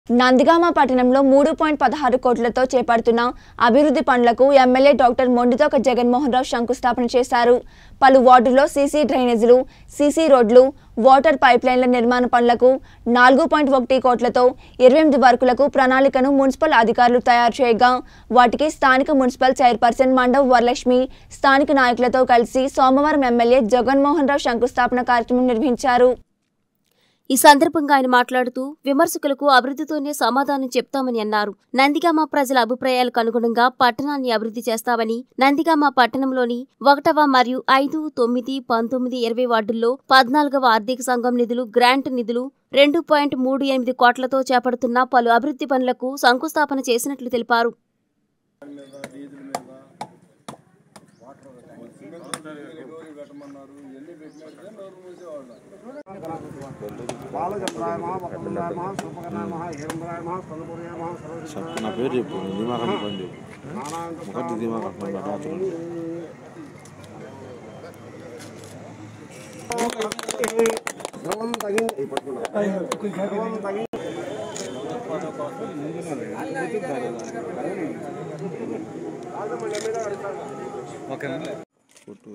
నందిగామ పట్టణంలో మూడు పాయింట్ పదహారు కోట్లతో చేపడుతున్న అభివృద్ధి పనులకు ఎమ్మెల్యే డాక్టర్ మొండితోక జగన్మోహన్ రావు శంకుస్థాపన చేశారు పలు వార్డుల్లో సీసీ డ్రైనేజీలు సీసీ రోడ్లు వాటర్ పైప్లైన్ల నిర్మాణ పనులకు నాలుగు పాయింట్ ఒకటి కోట్లతో ఇరవై ఎనిమిది వర్కులకు ప్రణాళికను మున్సిపల్ అధికారులు తయారు చేయగా వాటికి స్థానిక మున్సిపల్ చైర్పర్సన్ మండవ్ వరలక్ష్మి స్థానిక నాయకులతో కలిసి సోమవారం ఎమ్మెల్యే జగన్మోహన్ రావు శంకుస్థాపన కార్యక్రమం నిర్వహించారు ఈ సందర్భంగా ఆయన మాట్లాడుతూ విమర్శకులకు అభివృద్ధితోనే సమాధానం చెప్తామని అన్నారు నందిగామ ప్రజల అభిప్రాయాలకు అనుగుణంగా పట్టణాన్ని అభివృద్ధి చేస్తామని నందిగామ పట్టణంలోని ఒకటవ మరియు ఐదు తొమ్మిది పంతొమ్మిది ఇరవై వార్డుల్లో పద్నాలుగవ ఆర్థిక సంఘం నిధులు గ్రాంట్ నిధులు రెండు పాయింట్ మూడు ఎనిమిది కోట్లతో చేపడుతున్న పలు అభివృద్ధి పనులకు శంకుస్థాపన చేసినట్లు తెలిపారు బాలచంద్రాయ మహా వకుందాయ మహా సూపకర్ణాయ మహా హేరంబరాయ మహా స్కందపురాయ మహా చెప్పు నా పేరు చెప్పు నేను దిమాగ్ అని పని చెప్పు ఒకటి దిమాగ్ అని పని ధ్రువం తగింది ధ్రువం తగింది కొట్టు